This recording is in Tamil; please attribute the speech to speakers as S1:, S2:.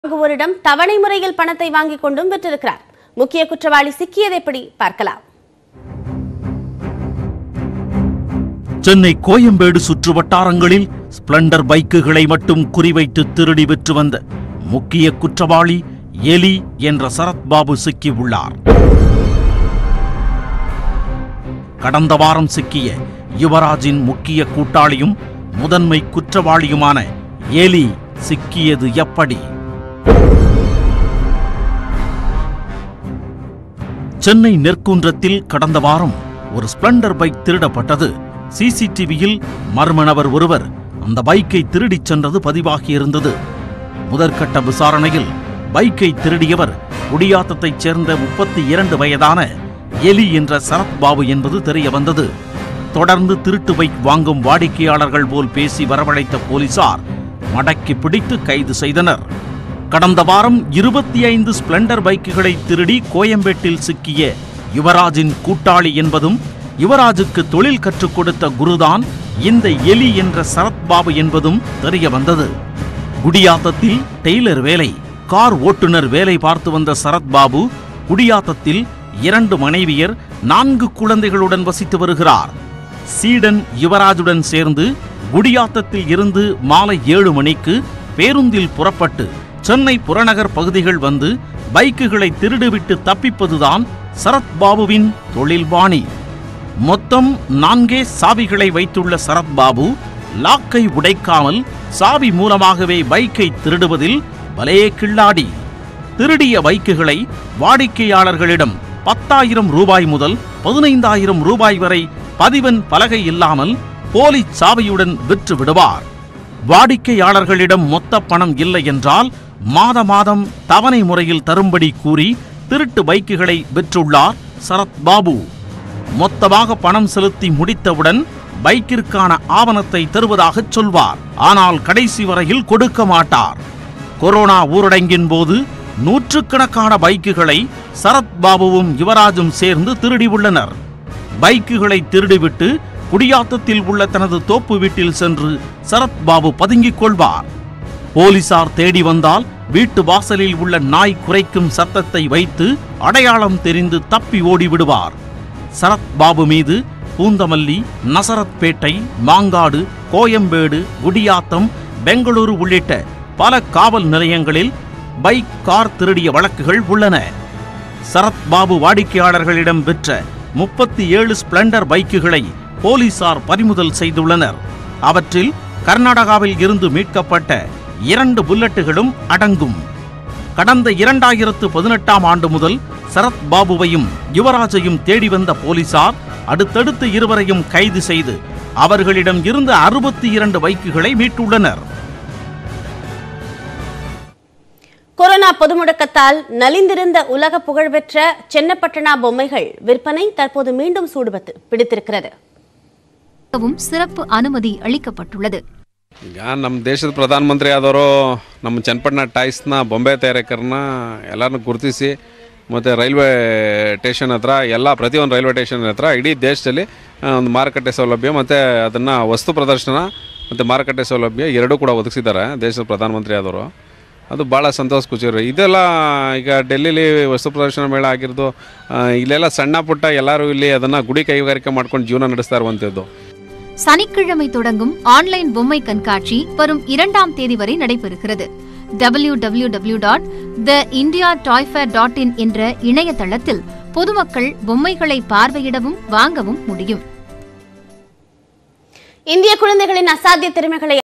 S1: வாங்குவோரிடம் தவணை முறையில் பணத்தை வாங்கிக் கொண்டும் விற்றிருக்கிறார் முக்கிய குற்றவாளி சிக்கியது எப்படி பார்க்கலாம்
S2: சென்னை கோயம்பேடு சுற்று வட்டாரங்களில் ஸ்பிளண்டர் பைக்குகளை மட்டும் குறிவைத்து திருடி விற்று வந்த முக்கிய குற்றவாளி எலி என்ற சரத்பாபு சிக்கியுள்ளார் கடந்த வாரம் சிக்கிய யுவராஜின் முக்கிய கூட்டாளியும் முதன்மை குற்றவாளியுமான எலி சிக்கியது எப்படி சென்னை நெற்குன்றத்தில் கடந்த வாரம் ஒரு ஸ்பிளண்டர் பைக் திருடப்பட்டது சிசிடிவியில் மர்ம நபர் ஒருவர் அந்த பைக்கை திருடிச் சென்றது பதிவாகியிருந்தது முதற்கட்ட விசாரணையில் பைக்கை திருடியவர் குடியாத்தத்தைச் சேர்ந்த முப்பத்தி இரண்டு வயதான எலி என்ற சரத்பாபு என்பது தெரிய வந்தது தொடர்ந்து திருட்டு பைக் வாங்கும் வாடிக்கையாளர்கள் போல் பேசி வரவழைத்த போலீசார் மடக்கி பிடித்து கைது செய்தனர் கடந்த வாரம் இருபத்தி ஐந்து ஸ்பிளண்டர் பைக்குகளை திருடி கோயம்பேட்டில் சிக்கிய யுவராஜின் கூட்டாளி என்பதும் யுவராஜுக்கு தொழில் கற்றுக் கொடுத்த குருதான் இந்த எலி என்ற சரத்பாபு என்பதும் தெரிய வந்தது குடியாத்தத்தில் டெய்லர் வேலை கார் ஓட்டுநர் வேலை பார்த்து வந்த சரத்பாபு குடியாத்தத்தில் இரண்டு மனைவியர் நான்கு குழந்தைகளுடன் வசித்து வருகிறார் சீடன் யுவராஜுடன் சேர்ந்து குடியாத்தத்தில் இருந்து மாலை ஏழு மணிக்கு பேருந்தில் புறப்பட்டு சென்னை புறநகர் பகுதிகள் வந்து பைக்குகளை திருடிவிட்டு தப்பிப்பதுதான் சரத்பாபுவின் தொழில்பாணி மொத்தம் நான்கே சாவிகளை வைத்துள்ள சரத்பாபு லாக்கை உடைக்காமல் சாவி மூலமாகவே பைக்கை திருடுவதில் பலே கில்லாடி திருடிய பைக்குகளை வாடிக்கையாளர்களிடம் பத்தாயிரம் ரூபாய் முதல் பதினைந்தாயிரம் ரூபாய் வரை பதிவன் பலகை இல்லாமல் போலி சாவியுடன் விற்று விடுவார் வாடிக்கையாளர்களிடம் மொத்த பணம் இல்லை என்றால் மாத மாதம் தவணை முறையில் தரும்படி கூறி திருட்டு பைக்குகளை விற்றுள்ளார் சரத் பாபு மொத்தமாக பணம் செலுத்தி முடித்தவுடன் பைக்கிற்கான ஆவணத்தை தருவதாகச் சொல்வார் ஆனால் கடைசி வரையில் கொடுக்க மாட்டார் கொரோனா ஊரடங்கின் போது நூற்றுக்கணக்கான பைக்குகளை சரத் பாபுவும் யுவராஜும் சேர்ந்து திருடியுள்ளனர் பைக்குகளை திருடிவிட்டு குடியாத்தத்தில் உள்ள தனது தோப்பு வீட்டில் சென்று சரத் பாபு பதுங்கிக் கொள்வார் போலீசார் தேடி வந்தால் வீட்டு வாசலில் உள்ள நாய் குறைக்கும் சத்தத்தை வைத்து அடையாளம் தெரிந்து தப்பி ஓடிவிடுவார் சரத் பாபு மீது பூந்தமல்லி நசரத்பேட்டை மாங்காடு கோயம்பேடு குடியாத்தம் பெங்களூரு உள்ளிட்ட பல காவல் நிலையங்களில் பைக் கார் திருடிய வழக்குகள் உள்ளன சரத் பாபு வாடிக்கையாளர்களிடம் விற்ற முப்பத்தி ஏழு ஸ்பிளண்டர் பைக்குகளை போலீசார் பறிமுதல் செய்துள்ளனர் அவற்றில் கர்நாடகாவில் இருந்து மீட்கப்பட்ட இரண்டு புல்லட்டுகளும் அடங்கும் கடந்த இரண்டாயிரத்து பதினெட்டாம் ஆண்டு முதல் சரத் பாபுவையும் யுவராஜையும் தேடி வந்த போலீசார் அடுத்தடுத்து இருவரையும் கைது செய்து அவர்களிடம் இருந்த அறுபத்தி இரண்டு பைக்குகளை மீட்டுள்ளனர்
S1: கொரோனா பொது முடக்கத்தால் நலிந்திருந்த உலக புகழ்பெற்ற சென்னப்பட்டனா பொம்மைகள் விற்பனை தற்போது மீண்டும் சூடுபத்து பிடித்திருக்கிறது
S3: வும் சிறப்பு அனுமதி அளிக்கப்பட்டுள்ளது
S4: ಈಗ ನಮ್ಮ ದೇಶದ ಪ್ರಧಾನಮಂತ್ರಿ ಆದವರು ನಮ್ಮ ಚನ್ನಪಟ್ಟಣ ಟಾಯ್ಸ್ನ ಬೊಂಬೆ ತಯಾರಕರನ್ನ ಎಲ್ಲರನ್ನೂ ಗುರುತಿಸಿ ಮತ್ತು ರೈಲ್ವೆ ಸ್ಟೇಷನ್ ಹತ್ರ ಎಲ್ಲ ಪ್ರತಿಯೊಂದು ರೈಲ್ವೆ ಸ್ಟೇಷನ್ ಹತ್ರ ಇಡೀ ದೇಶದಲ್ಲಿ ಆ, ಒಂದು ಮಾರುಕಟ್ಟೆ ಸೌಲಭ್ಯ ಮತ್ತು ಅದನ್ನು ವಸ್ತು ಪ್ರದರ್ಶನ ಮತ್ತು ಮಾರುಕಟ್ಟೆ ಸೌಲಭ್ಯ ಎರಡೂ ಕೂಡ ಒದಗಿಸಿದ್ದಾರೆ ದೇಶದ ಪ್ರಧಾನಮಂತ್ರಿ ಆದವರು ಅದು ಭಾಳ ಸಂತೋಷ ಖುಷಿ ಇದೆಲ್ಲ ಈಗ ಡೆಲ್ಲಿಲಿ ವಸ್ತು ಪ್ರದರ್ಶನ ಮೇಳ ಆಗಿರೋದು ಆ, ಇಲ್ಲೆಲ್ಲ ಸಣ್ಣ ಪುಟ್ಟ ಎಲ್ಲರೂ ಇಲ್ಲಿ ಅದನ್ನು ಗುಡಿ ಕೈಗಾರಿಕೆ ಮಾಡ್ಕೊಂಡು ಜೀವನ ನಡೆಸ್ತಾ ಇರುವಂಥದ್ದು
S3: சனிக்கிழமை தொடங்கும் ஆன்லைன் பொம்மை கண்காட்சி வரும் இரண்டாம் தேதி வரை நடைபெறுகிறது W W W dot the India toy fair dot in என்ற இணையதளத்தில் பொதுமக்கள் பொம்மைகளை பார்வையிடவும் வாங்கவும் முடியும்
S1: இந்திய குழந்தைகளின் அசாத்திய திறமைகளை